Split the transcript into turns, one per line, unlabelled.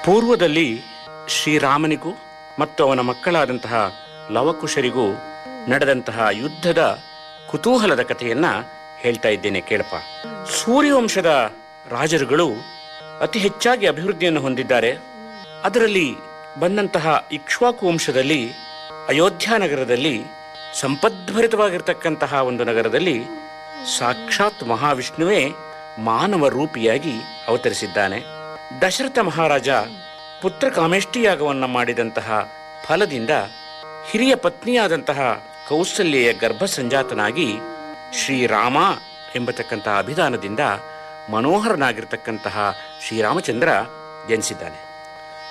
ಪೂರ್ವದಲ್ಲಿ ಶ್ರೀರಾಮನಿಗೂ ಮತ್ತು ಅವನ ಮಕ್ಕಳಾದಂತಹ ಲವಕುಶರಿಗೂ ನಡೆದಂತಹ ಯುದ್ಧದ ಕುತೂಹಲದ ಕಥೆಯನ್ನ ಹೇಳ್ತಾ ಇದ್ದೇನೆ ಕೇಳಪ್ಪ ಸೂರ್ಯವಂಶದ ರಾಜರುಗಳು ಅತಿ ಹೆಚ್ಚಾಗಿ ಅಭಿವೃದ್ಧಿಯನ್ನು ಹೊಂದಿದ್ದಾರೆ ಅದರಲ್ಲಿ ಬಂದಂತಹ ಇಕ್ಷ್ವಾಕು ವಂಶದಲ್ಲಿ ಅಯೋಧ್ಯ ನಗರದಲ್ಲಿ ಸಂಪದ್ಭರಿತವಾಗಿರ್ತಕ್ಕಂತಹ ಒಂದು ನಗರದಲ್ಲಿ ಸಾಕ್ಷಾತ್ ಮಹಾವಿಷ್ಣುವೇ ಮಾನವ ರೂಪಿಯಾಗಿ ಅವತರಿಸಿದ್ದಾನೆ ದಶರಥ ಮಹಾರಾಜ ಪುತ್ರ ಕಾಮೇಷ್ಟಿಯಾಗವನ್ನ ಮಾಡಿದಂತಹ ಫಲದಿಂದ ಹಿರಿಯ ಪತ್ನಿಯಾದಂತಹ ಕೌಸಲ್ಯೆಯ ಗರ್ಭ ಸಂಜಾತನಾಗಿ ಶ್ರೀರಾಮ ಎಂಬತಕ್ಕಂತಹ ಅಭಿಧಾನದಿಂದ ಮನೋಹರನಾಗಿರ್ತಕ್ಕಂತಹ ಶ್ರೀರಾಮಚಂದ್ರ ಜನಿಸಿದ್ದಾನೆ